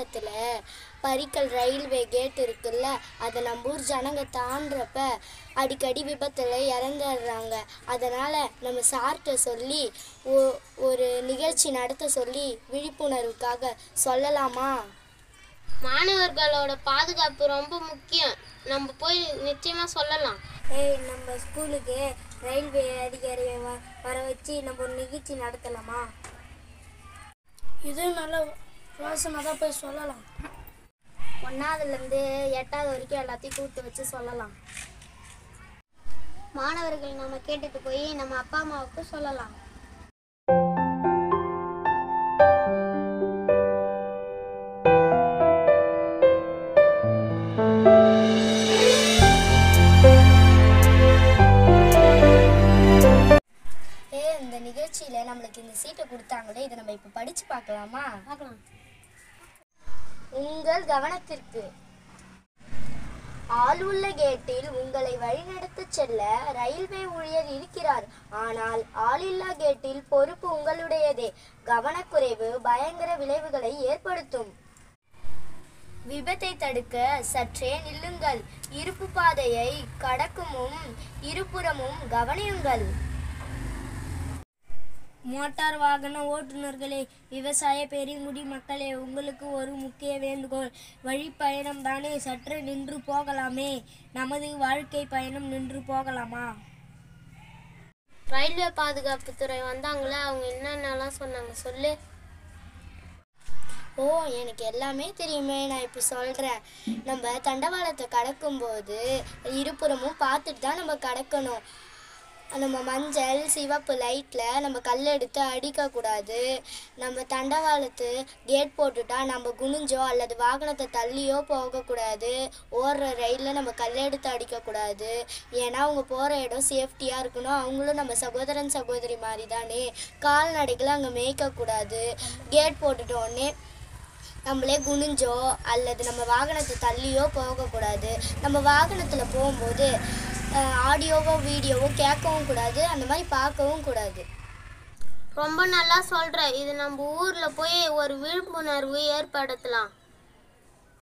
பக்கத்தில் Parikkal railway gate இருக்குல்ல அதை நம்ம ஊர் ஜனங்க தாண்டுறப்ப அடிக்கடி விபத்தில் இறந்துடுறாங்க அதனால் நம்ம சார்கிட்ட சொல்லி ஒ- ஒரு நிகழ்ச்சி நடத்த சொல்லி விழிப்புணர்வுக்காக சொல்லலாமா மாணவர்களோட பாதுகாப்பு ரொம்ப முக்கியம் நம்ம போய் நிச்சயமா சொல்லலாம் ஏய் நம்ம ஸ்கூலுக்கு ரயில்வே அதிகாரியை வ வர வச்சு நம்ம ஒரு நிகழ்ச்சி நடத்தலாமா இது நல்ல யோசனை தான் போய் சொல்லலாம் ஒன்றாவதுலேருந்து எட்டாவது வரைக்கும் எல்லாத்தையும் கூப்பிட்டு வச்சு சொல்லலாம் மாணவர்கள் நம்ம கேட்டுட்டு போய் நம்ம அப்பா அம்மாவுக்கு சொல்லலாம் ஏ இந்த நிகழ்ச்சியில் நம்மளுக்கு இந்த சீட்டை கொடுத்தாங்களே இதை நம்ம இப்போ படித்து பார்க்கலாமா பார்க்கலாம் உங்கள் கவனத்திற்கு ஆளுள்ள கேட்டில் உங்களை வழிநடத்தச் செல்ல ரயில்வே ஊழியர் இருக்கிறார் ஆனால் ஆளில்லா கேட்டில் பொறுப்பு உங்களுடையதே கவனக்குறைவு பயங்கர விளைவுகளை ஏற்படுத்தும் விபத்தை தடுக்க சற்றே நில்லுங்கள் இருப்பு பாதையை கடக்குமும் இருபுறமும் கவனியுங்கள் மோட்டார் வாகன ஓட்டுநர்களே விவசாய பெருங்குடி மக்களே உங்களுக்கு ஒரு முக்கிய வேண்டுகோள் வழி பயணம் தானே சற்று நின்று போகலாமே நமது வாழ்க்கை பயணம் நின்று போகலாமா ரயில்வே பாதுகாப்பு துறை வந்தாங்களே அவங்க என்னென்னலாம் சொன்னாங்க சொல்லு ஓ எனக்கு எல்லாமே தெரியுமே நான் இப்போ சொல்கிறேன் நம்ம தண்டவாளத்தை கடக்கும்போது இருபுறமும் பார்த்துட்டு தான் நம்ம கடக்கணும் நம்ம மஞ்சள் சிவப்பு லைட்டில் நம்ம கல் எடுத்து அடிக்கக்கூடாது நம்ம தண்டவாளத்து கேட் போட்டுட்டா நம்ம குனிஞ்சோ அல்லது வாகனத்தை தள்ளியோ போகக்கூடாது ஓடுற ரயிலில் நம்ம கல் எடுத்து அடிக்கக்கூடாது ஏன்னா அவங்க போகிற இடம் சேஃப்டியாக இருக்கணும் அவங்களும் நம்ம சகோதரன் சகோதரி மாதிரி தானே கால்நடைகளை அங்கே மேய்க்கக்கூடாது கேட் போட்டுட்டோடனே நம்மளே குனிஞ்சோ அல்லது நம்ம வாகனத்தை தள்ளியோ போகக்கூடாது நம்ம வாகனத்தில் போகும்போது அஹ், ஆடியோவோ வீடியோவோ கேட்கவும் கூடாது அந்த மாதிரி பார்க்கவும் கூடாது ரொம்ப நல்லா சொல்ற இது நம்ம ஊர்ல போய் ஒரு விழிப்புணர்வு ஏற்படுத்தலாம்